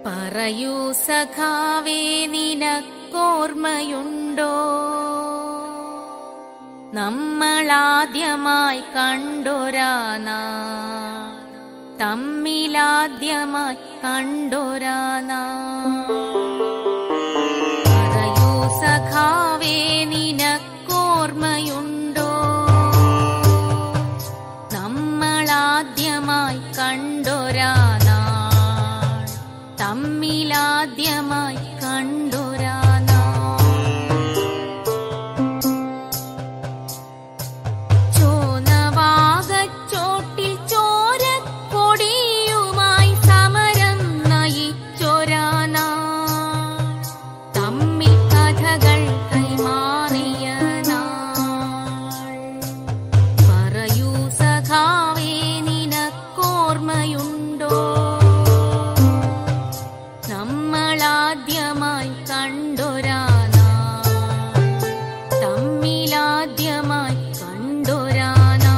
പറയൂ സഖാവേ നിനക്കോർമ്മയുണ്ടോ നമ്മളാദ്യമായി കണ്ടൊരാനാ തമ്മിലാദ്യമായി കണ്ടൊരാനാ പറയൂ സഖാവേ നിനക്കോർമ്മയുണ്ടോ നമ്മളാദ്യമായി കണ്ടൊരാനാ തമ്മിലാദ്യമായി കണ്ടൊരാനാ ചോനവാകച്ചോട്ടിൽ ചോരക്കൊടിയുമായി സമരം നയിച്ചൊരാനാ തമ്മിൽ കഥകൾ കൈമാറിയ നാൾ പറയൂ സഖാവേ നിനക്കോർമ്മയുണ്ടോ നമ്മളാദ്യമായി കണ്ടൊരാനാ തമ്മിലാദ്യമായി കണ്ടൊരാനാ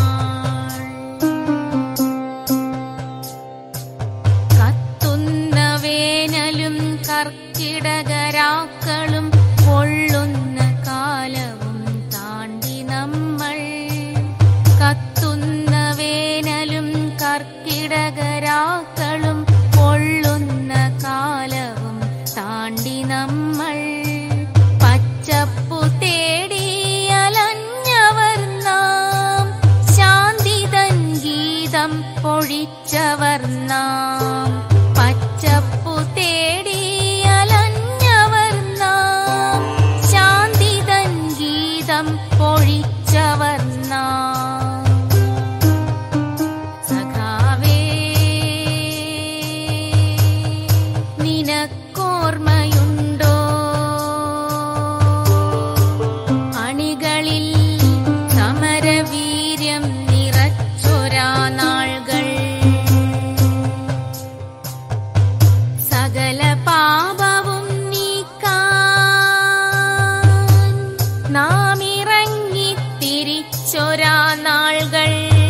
കത്തുന്ന വേനലും കർക്കിടകരാക്കളും കൊള്ളുന്ന കാലവും താണ്ടി നമ്മൾ കത്തുന്ന വേനലും കർക്കിടകരാക്കളും കൊള്ളുന്ന കാലവും താണ്ടി നമ്മൾ പച്ചപ്പു തേടി അലഞ്ഞവർ നാം ശാന്തിതൻ ഗീതം പൊഴിച്ചവർ നാം പച്ചപ്പു തേടി അലഞ്ഞവർ നാം ശാന്തിതൻ ഗീതം പൊഴിച്ചവർ നാം സഖാവേ നിനക്കോർമ്മയുണ്ടോ അണികളിൽ സമരവീര്യം നിറച്ചൊരാ നാൾകൾ സകല പാപവും നീക്കാൻ നാം ഇറങ്ങി തിരിച്ചൊരാ നാൾകൾ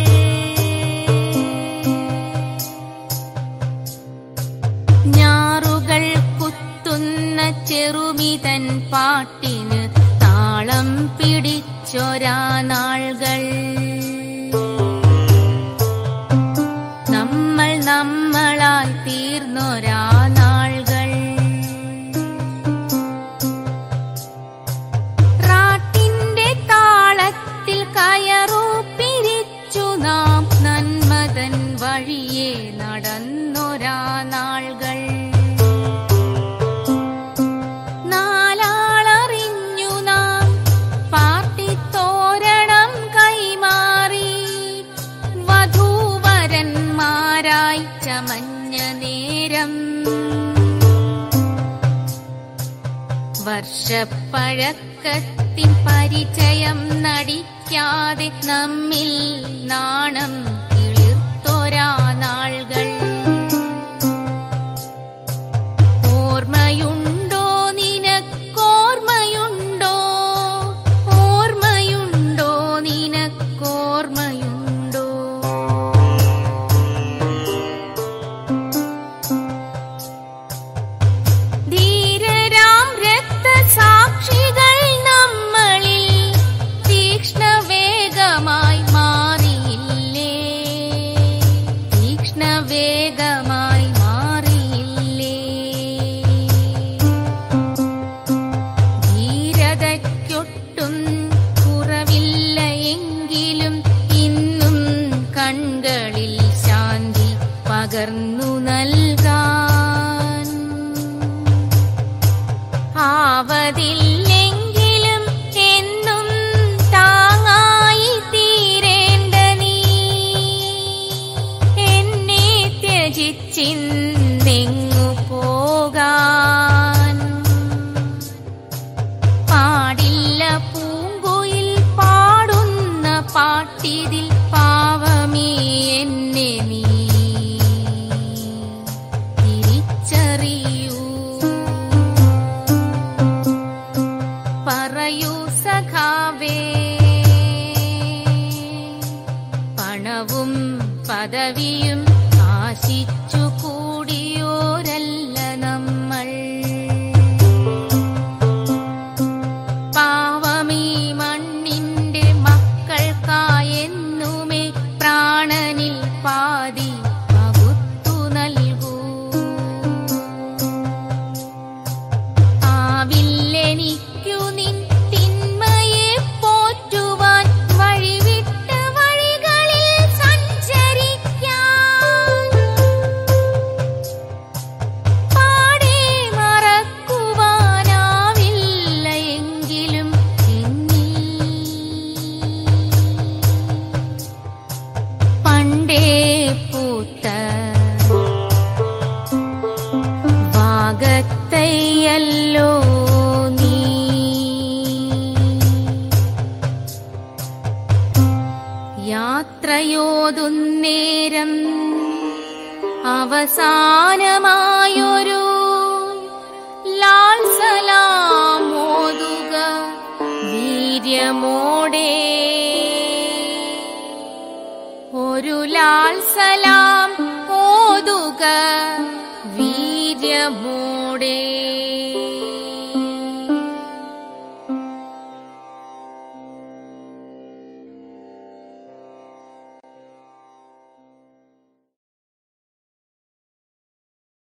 ഞാറുകൾ കുത്തുന്ന ചെറുമിതൻ പാട്ടിന് താളം പിടിച്ചൊരാ നാൾകൾ നമ്മൾ നമ്മളായി തീർന്നൊരാ നാൾകൾ റാട്ടിന്റെ താളത്തിൽ കയറു പിരിച്ചു നാം നന്മതൻ വഴിയെ നടന്നൊരാ നാൾകൾ നാലാളറിഞ്ഞു നാം പാർട്ടിത്തോരണം കൈമാറി വധൂവരന്മാരായി ചമഞ്ഞ നേരം വർഷപ്പഴക്കത്തിൻ പരിചയം നടിക്കാതെ നമ്മിൽ നാണം കിളിർത്തൊരാ നാൾകൾ ഓർമ്മയുണ്ടോ നിനക്കോർമ്മയുണ്ടോ ഓർമ്മയുണ്ടോ നിനക്കോർമ്മയുണ്ടോ ധീരരാം രക്തസാക്ഷികൾ നമ്മളിൽ തീക്ഷ്ണവേഗമായി മാറിയില്ലേ തീക്ഷ്ണവേഗമായി മാറിയില്ലേ ധീരതയ്ക്കൊട്ടും കുറവില്ല എങ്കിലും ഇന്നും കൺകളിൽ ശാന്തി പകർന്നു നൽകാൻ ആവതില്ലെങ്കിലും എന്നും താങ്ങായി തീരേണ്ട നീ എന്നെ ത്യജിച്ചിന്നെങ്ങു പോകാൻ പാടില്ല പൂങ്കുയിൽ പാടുന്ന പാട്ടിതിൽ പാവമേ എന്നെ നീ തിരിച്ചറിയൂ പറയൂ സഖാവേ പണവും പദവിയും ആശിച്ചു കൂടിയോരല്ല പണ്ടേ പൂത്ത വാഗത്തയ്യല്ലോ നീ യാത്രയോതുന്നേരം അവസാനമായൊരു ലാൽ സലാം ഓതുക വീര്യമോടെ ഒരു ലാൽ സലാം ഓതുക വീര്യമോടെ